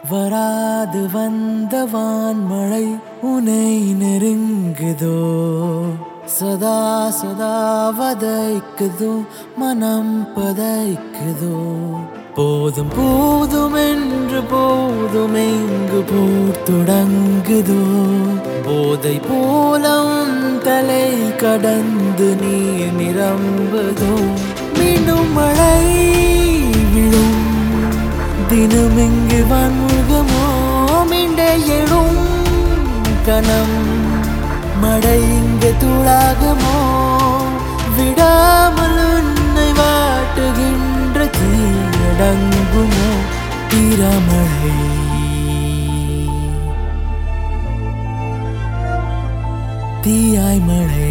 வராது வந்த வான்மழை உனை நெருங்குதோ சதா சதா வதைக்குதோ மனம் பதைக்குதோ போதும் போதும் என்று போதும் எங்கு போர் தொடங்குதோ போதை போல உன் தலை கடந்து நீர் நிரம்புதோ மீண்டும் மழை விழும் தினம் இங்கு வான்முகமோ மிண்டே எழும் கணம் மழை இங்கு தூளாகுமோ விடாமல் உன்னை வாட்டுகின்ற தீயடங்குமோ தீரமழை தீயாய் மழை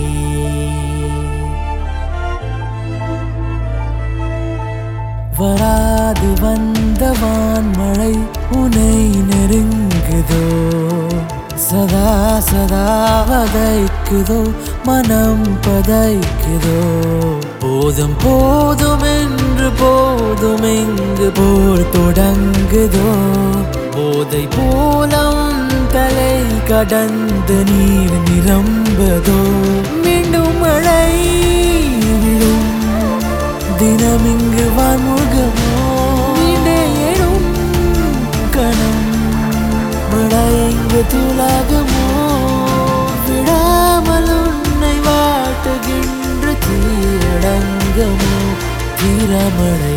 வராது வந்த வான்மழை உனை நெருங்குதோ சதா சதா வதைக்குதோ மனம் பதைக்குதோ போதும் போதும் என்று போதும் எங்கு போர் தொடங்குதோ போதை போல உன் தலை கடந்து நீர் நிரம்புதோ மீண்டும் மழை விழும் தினம் இங்கு வான்முகமோ வீடே எழும் கணம் மழை இங்கு தூளாகுமோ விடாமல் உன்னை வாட்டுகின்ற தீரடங்கமோ தீரமழை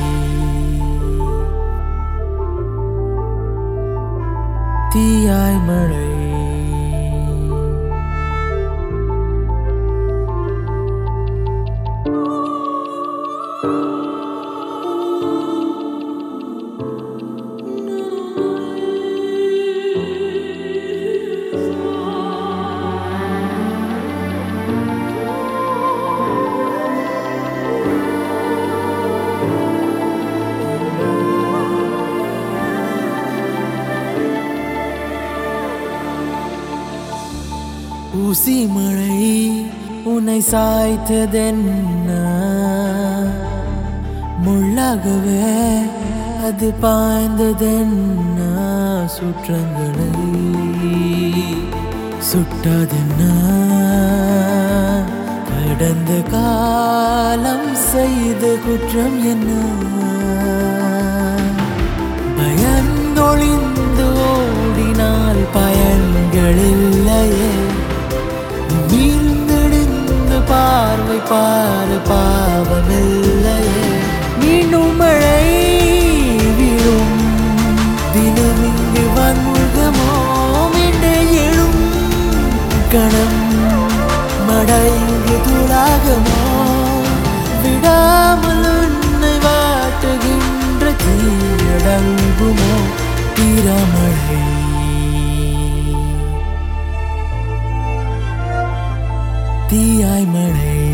தீயாய் மழை ஊசி மழை உன்னை சாய்த்ததென்ன முள்ளாகவே அது பாய்ந்ததென்ன சுற்றங்களை சுட்டதென்ன கடந்த காலம் செய்த குற்றம் என்ன பயந்தொழிந்து ஓடினால் பயன்கள் இல்லையே வீழ்ந்தெடுந்து பார்வை பாரு பாவமில்லையே மீண்டும் மழை விழும் தினம் இங்கு வன்முகமோ மீண்டே எழும் கணம் மழை இங்கு தூளாகமோ விடாமல் உன்னை வாட்டுகின்ற தீயடங்குமோ தீரமழை தீயாய் மழை